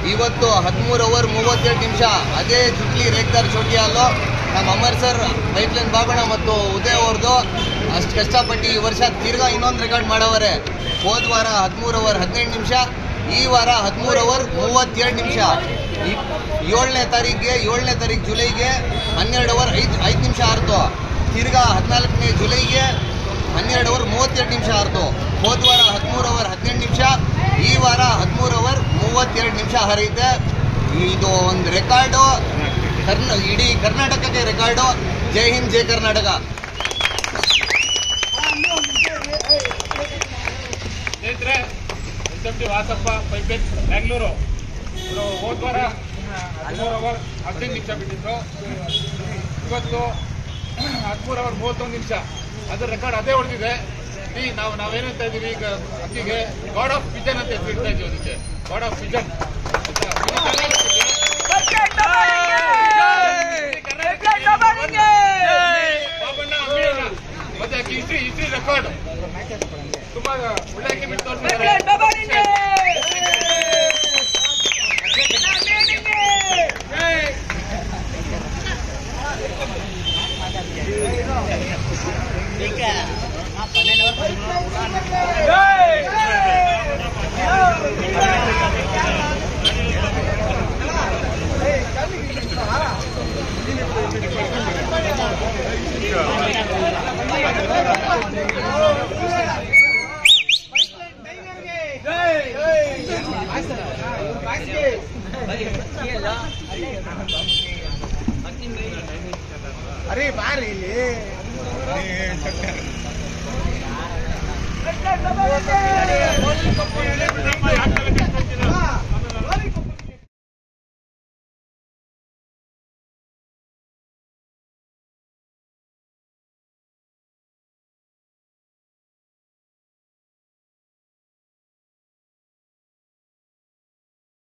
ಇವತ್ತು ಹದಿಮೂರು ಅವರ್ ಮೂವತ್ತೆರಡು ನಿಮಿಷ ಅದೇ ಜುಟ್ಲಿ ರೇಗ್ದಾರ್ ಚೋಟಿಯಲ್ಲೂ ನಮ್ಮ ಅಮರ್ ಸರ್ ಪೈಪ್ಲೈನ್ ಬಾಬಣ್ಣ ಮತ್ತು ಉದಯ್ ಅವ್ರದ್ದು ಅಷ್ಟು ಕಷ್ಟಪಟ್ಟು ಈ ವರ್ಷ ತಿರ್ಗಾ ಇನ್ನೊಂದು ರೆಕಾರ್ಡ್ ಮಾಡವರೆ ಹೋದ ವಾರ ಹದಿಮೂರು ಅವರ್ ಹದಿನೆಂಟು ನಿಮಿಷ ಈ ವಾರ ಹದಿಮೂರು ಅವರ್ ಮೂವತ್ತೆರಡು ನಿಮಿಷ ಏಳನೇ ತಾರೀಕಿಗೆ ಏಳನೇ ತಾರೀಕು ಜುಲೈಗೆ ಹನ್ನೆರಡು ಅವರ್ ಐದು ಐದು ನಿಮಿಷ ಆರ್ತು ತಿರ್ಗಾ ಹದಿನಾಲ್ಕನೇ ಜುಲೈಗೆ ಹನ್ನೆರಡು ಅವರ್ ಮೂವತ್ತೆರಡು ನಿಮಿಷ ಆರ್ತು ಹೋದ ವಾರ ಹದಿಮೂರು ಅವರ್ ಹದಿನೆಂಟು ನಿಮಿಷ ಈ ವಾರ ಹದಿಮೂರು ಅವರ್ ಮೂವತ್ತೆರಡು ನಿಮಿಷ ಹರಿಯುತ್ತೆ ಇದು ಒಂದು ರೆಕಾರ್ಡು ಕರ್ನ ಇಡೀ ಕರ್ನಾಟಕಕ್ಕೆ ರೆಕಾರ್ಡು ಜೈ ಹಿಂದ್ ಜೈ ಕರ್ನಾಟಕ ಸ್ನೇಹಿತರೆ ಎಸ್ ಎಂ ಟಿ ವಾಸಪ್ಪ ಪೈಪೇಟ್ ಬ್ಯಾಂಗ್ಳೂರು ಇವರು ಹೋದ ವಾರ ಹದಿಮೂರು ಅವರ್ ಹದಿನೈದು ನಿಮಿಷ ಬಿಟ್ಟಿದ್ರು ಇವತ್ತು ಹದಿಮೂರು ಅವರ್ ಮೂವತ್ತೊಂದು ನಿಮಿಷ ಅದ್ರ ರೆಕಾರ್ಡ್ ಅದೇ ಹೊಡೆದಿದೆ ಈ ನಾವು ನಾವೇನಂತ ಇದೀವಿ ಈಗ ಅಕ್ಕಿಗೆ ಗಾಡ್ ಆಫ್ ಪಿಜನ್ ಅಂತ ಹೆಸರಿಡ್ತಾ ಇದ್ದೀವಿ ಅದಕ್ಕೆ god of pigeon Babanna Ambiyanna ಮತ್ತೆ ಅಕ್ಕಿ ಹಿಸ್ಟ್ರಿ ಹಿಸ್ಟ್ರಿ ರೆಕಾರ್ಡ್ ತುಂಬಾ ಒಳ್ಳೆ ಅಕ್ಕಿ ಬಿಟ್ಟು ತೋರಿಸಿದ್ದಾರೆ ಅರೆ ಬಾರಿ ಇಲ್ಲಿ ¡Vamos!